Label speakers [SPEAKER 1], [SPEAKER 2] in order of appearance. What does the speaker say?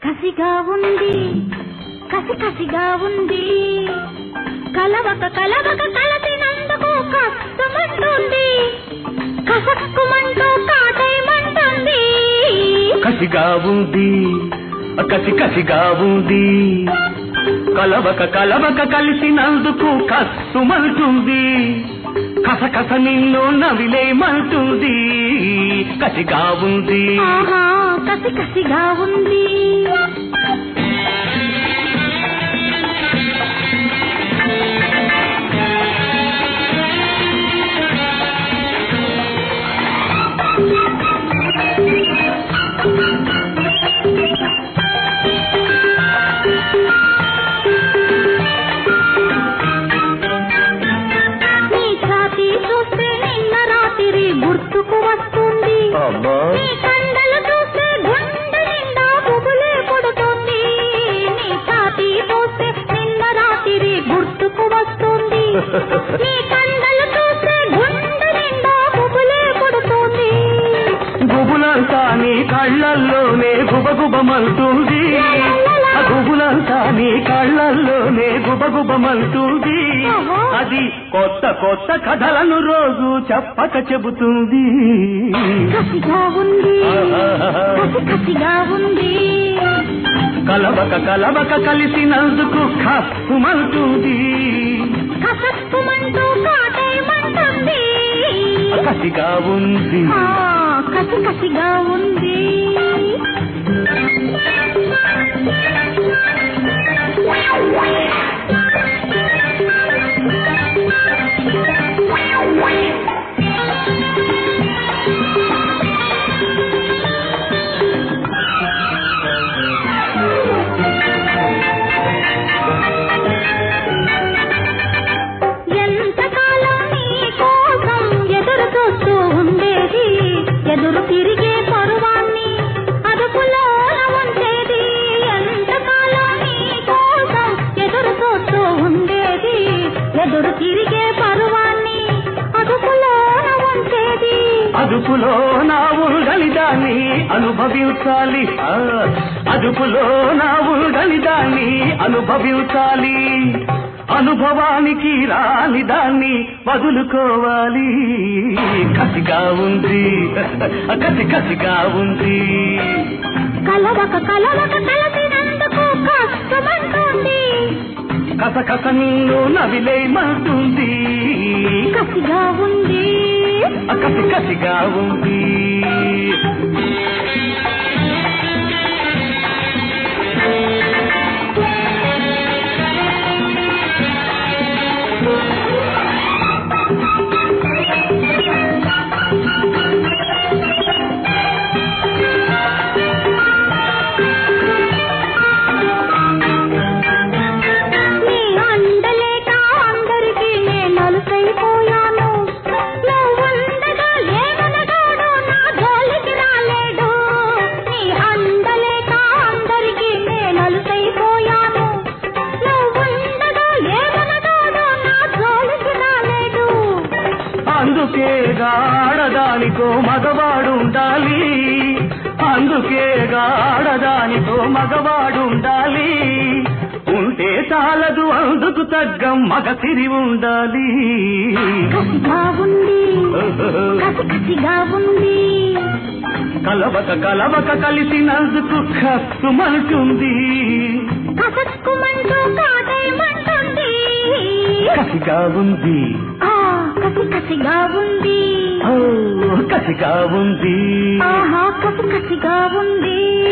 [SPEAKER 1] కసిగా ఉంది కసి కసిగా ఉంది కలవక కలవక కలసినందుకు కష్టమంటుంది కసక్కుమంటూ కాటేయమంటుంది
[SPEAKER 2] కసిగా ఉంది కసి కసిగా ఉంది కలవక కలవక కలిసినందుకు కస్సుమంటుంది కసకస నిన్ను నవిలేమంటుంది కసిగా ఉంది
[SPEAKER 1] ఆహా కసి కసిగా ఉంది నీ ఛాతీ చూస్తే నిన్న రాత్రి గుర్తుకు వస్తుంది
[SPEAKER 2] అమ్మా
[SPEAKER 1] నీ కండలు చూస్తే గుండె నిండా బుబులే పుడుతుంది నీ ఛాతీ చూస్తే నిన్న రాత్రి గుర్తుకు వస్తుంది నీ కండలు చూస్తే గుండె నిండా బుబులే పుడుతుంది
[SPEAKER 2] గుబులంతా నీ కళ్ళల్లోనే గుబగుబమంటుంది ఆ గుబులంతా నీ కళ్ళల్లోనే గుబగుబమంటుంది అది కొత్త కొత్త కథలను రోజు చెప్పక చెబుతుంది
[SPEAKER 1] కసిగా ఉంది కసి కసిగా ఉంది
[SPEAKER 2] కలవక కలవక కలిసినందుకు కప్పుమంటుంది
[SPEAKER 1] కసక్కుమంటూ కాటేయమంటుంది
[SPEAKER 2] కసిగా ఉంది
[SPEAKER 1] ఆ, కసి కసిగా ఉంది ఎంతకాలం నీ కోసం ఎదురు చూస్తూ ఉండేది ఎదురు తిరిగే పరువాన్ని అదుపులో ఉంచేది ఎంతకాలం నీ కోసం ఎదురు చూస్తూ ఉండేది ఎదురు తిరిగే పరువాన్ని అదుపులో ఉంచేది
[SPEAKER 2] అదుపులో నా ఉండని దాన్ని అనుభవించాలి ఆ, అదుపులో నా ఉండని దాన్ని అనుభవించాలి అనుభవానికి రాని దాన్ని వదులుకోవాలి కసిగా ఉంది కసి కసిగా ఉంది
[SPEAKER 1] కలవక కలవక కలసినందుకు కష్టమంటుంది
[SPEAKER 2] కసకస నిన్ను నవిలేమంటుంది
[SPEAKER 1] కసిగా ఉంది
[SPEAKER 2] కసి కసిగా ఉంది
[SPEAKER 1] నీ అండలేక అందరికీ నేను నలుసైపోయాను నువ్వుండగా ఏమనగాడు నా జోలికి రాలేడు నీ అండలేక అందరికీ నేను నలుసైపోయాను నువ్వుండగా ఏమనగాడు నా జోలికి రాలేడు
[SPEAKER 2] అందుకే ఆడదానికో మగవాడుండాలి అందుకే ఆడదానికో మగవాడుండాలి ఉంటే చాలదు అందుకు తగ్గ మగ సిరి ఉండాలి
[SPEAKER 1] కసిగా ఉంది కసి కసిగా ఉంది
[SPEAKER 2] కలవక కలవక కలిసినందుకు కస్తుమంటుంది
[SPEAKER 1] కసక్కుమంటూ కాటేయమంటుంది
[SPEAKER 2] కసిగా ఉంది
[SPEAKER 1] ఆ కసి కసిగా ఉంది
[SPEAKER 2] ఓ, కసిగా ఉంది
[SPEAKER 1] ఆహా కసి కసిగా ఉంది